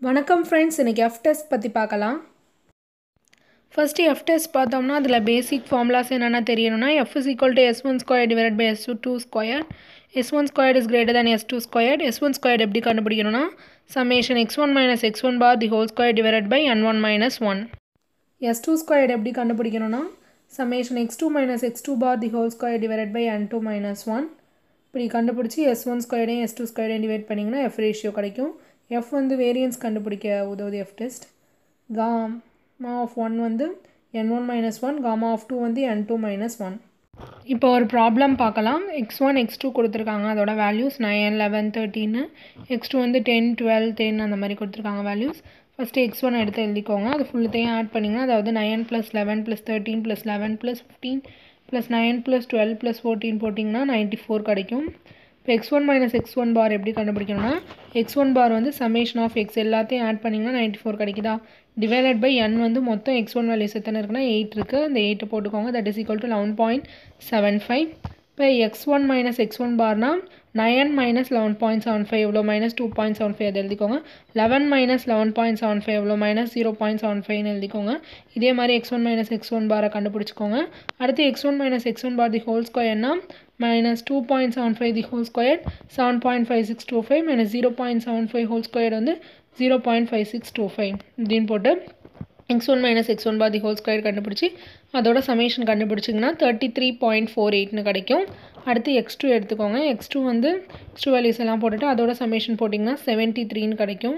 வணக்கம் ஃப்ரெண்ட்ஸ் இன்றைக்கி F test பற்றி பார்க்கலாம் ஃபஸ்ட்டு எஃப் டெஸ்ட் பார்த்தோம்னா அதில் பேசிக் ஃபார்முலாஸ் என்னென்ன தெரியணும்னா F is equal to S one square divide by S two square S one square is greater than S two square S one square எப்படி கண்டுபிடிக்கணும்னா summation X one minus X one bar the whole square divide by N one minus one S two square எப்படி கண்டுபிடிக்கணும்னா summation X two minus X two bar the whole square divide by N two minus one இப்படி கண்டுபிடிச்சி S one ஸ்கொயரையும் S two ஸ்கொயரையும் divide பண்ணிங்கன்னா F ratio கிடைக்கும் F வந்து variance கண்டுபிடிக்க உதவுது F test gamma of one வந்து N one minus one gamma of two வந்து என் டூ மைனஸ் ஒன் இப்போ ஒரு ப்ராப்ளம் பார்க்கலாம் எக்ஸ் ஒன் எக்ஸ் டூ கொடுத்துருக்காங்க அதோட வேல்யூஸ் நைன் லெவன் தேர்ட்டின்னு எக்ஸ் டூ வந்து டென் டுவெல் டென் அந்த மாதிரி கொடுத்துருக்காங்க வேல்யூஸ் ஃபஸ்ட்டு எக்ஸ் ஒன் எடுத்து எழுதிக்கோங்க அது ஃபுல்லுத்தையும் ஆட் பண்ணிங்கன்னா அதாவது nine plus eleven plus thirteen plus eleven plus fifteen plus nine plus twelve plus fourteen போட்டிங்கன்னா நைன்ட்டி ஃபோர் கிடைக்கும் இப்போ X one minus X one bar எப்படி கண்டுபிடிக்கணும்னா எக்ஸ் ஒன் பார் வந்து சமேஷன் ஆஃப் எக்ஸ் எல்லாத்தையும் ஆட் பண்ணிங்கன்னா நைன்ட்டி ஃபோர் கிடைக்குதா divided by N வந்து மொத்தம் எக்ஸ் ஒன் வேல்யூஸ் எத்தனை இருக்குன்னா எயிட் இருக்குது அந்த எயிட்டை போட்டுக்கோங்க that is equal to eleven point seven five இப்போ X one minus X one பார்னா nine minus eleven point seven five எவ்வளோ minus two point seven five அது எழுதிக்கோங்க eleven minus eleven point seven five எவ்வளோ மைனஸ் ஜீரோ பாயிண்ட் செவன் ஃபைவ்னு எழுதிக்கோங்க இதே மாதிரி X one minus X one பாரை கண்டுபிடிச்சிக்கோங்க அடுத்து X one minus X one bar the whole ஸ்கொயர்னா minus two point seven five தி whole square seven point five six two five minus zero point seven five whole square வந்து zero point five six two five இப்படின்னு போட்டு X one minus X one bar the whole square கண்டுபிடிச்சி அதோட summation கண்டுபிடிச்சிங்கன்னா thirty three point four எயிட்னு கிடைக்கும் அடுத்து X two எடுத்துக்கோங்க எக்ஸ் டூ வந்து எக்ஸ் டூ வேல்யூஸ் எல்லாம் போட்டுட்டு அதோட சமேஷன் போட்டிங்கன்னா செவன்ட்டி த்ரீன்னு கிடைக்கும்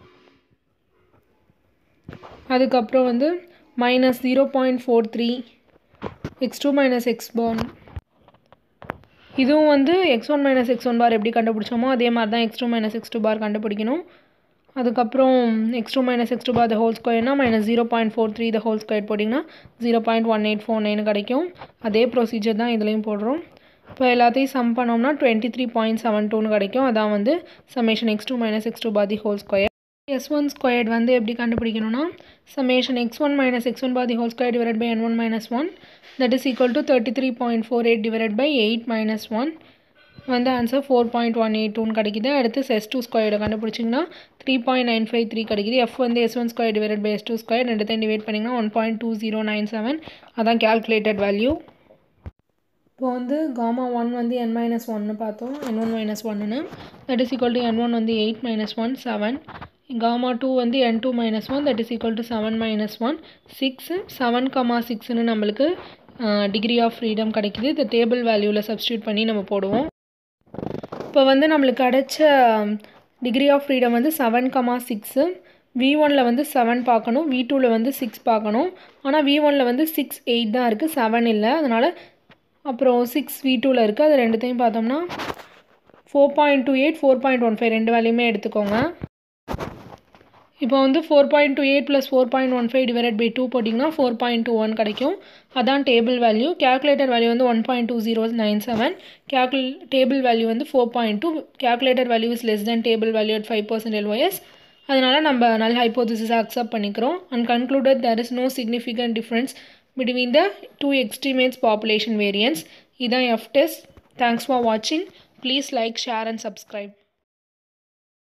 அதுக்கப்புறம் வந்து minus zero point four three X two minus X bar இதுவும் வந்து X one minus X one bar எப்படி கண்டுபிடிச்சோமோ அதே மாதிரி தான் X two minus X two bar கண்டுபிடிக்கணும் அதுக்கப்புறம் X two minus X two bar the whole ஸ்கொயர்னா minus zero point four three the whole square போட்டிங்கன்னா zero point one eight four nine கிடைக்கும் அதே ப்ரொசீஜர் தான் இதுலேயும் போடுறோம் இப்போ எல்லாத்தையும் சம் பண்ணோம்னா டுவெண்ட்டி த்ரீ பாயிண்ட் செவன் டூன்னு கிடைக்கும் அதான் வந்து summation X two minus X two bar the whole square S one squared வந்து எப்படி கண்டுபிடிக்கணும்னா summation X one minus X one bar the whole square divide by N one minus one that is equal to thirty three point four eight divide by eight minus one வந்து answer four point one eight டூன்னு கிடைக்குது அடுத்து S two ஸ்கொயர்டை கண்டுபிடிச்சிங்கன்னா three point nine five three கிடைக்குது F வந்து S one square divide by S two square ரெண்டுத்தையும் divide பண்ணிங்கன்னா one point two zero nine seven அதான் கேல்குலேட்டட் வேல்யூ இப்போ வந்து காமா ஒன் வந்து என் மைனஸ் ஒன்னு பார்த்தோம் என் ஒன் மைனஸ் ஒன்னு that is equal to N one வந்து eight minus one seven gamma two வந்து N two minus one that is equal to seven minus one six seven comma சிக்ஸ்னு நம்மளுக்கு degree of freedom கிடைக்குது இந்த table வேல்யூவில் substitute பண்ணி நம்ம போடுவோம் இப்போ வந்து நம்மளுக்கு கிடைச்ச டிகிரி ஆஃப் ஃப்ரீடம் வந்து செவன் கமா சிக்ஸு வி ஒனில் வந்து செவன் பார்க்கணும் வி டூவில் வந்து சிக்ஸ் பார்க்கணும் ஆனால் வி ஒனில் வந்து சிக்ஸ் எயிட் தான் இருக்குது செவன் இல்லை அதனால் அப்புறம் சிக்ஸ் வி டூவில் இருக்குது அது ரெண்டுத்தையும் பார்த்தோம்னா four point two eight four point one five ரெண்டு வேலையுமே எடுத்துக்கோங்க இப்போ வந்து four point two eight plus four point one five divide by two போட்டிங்கன்னா ஃபோர் பாயிண்ட் டூ ஒன் கிடைக்கும் அதான் டேபிள் வேல்யூ கேல்குலேட்டர் வேல்யூ வந்து one point two zero nine seven calc table value வந்து four point two calculator value is less than table value at five percent LOS அதனால் நம்ம நல்ல hypothesis accept பண்ணிக்கிறோம் and concluded there is no significant difference between the two estimates population variance இதான் F test thanks for வாட்சிங் please like share and subscribe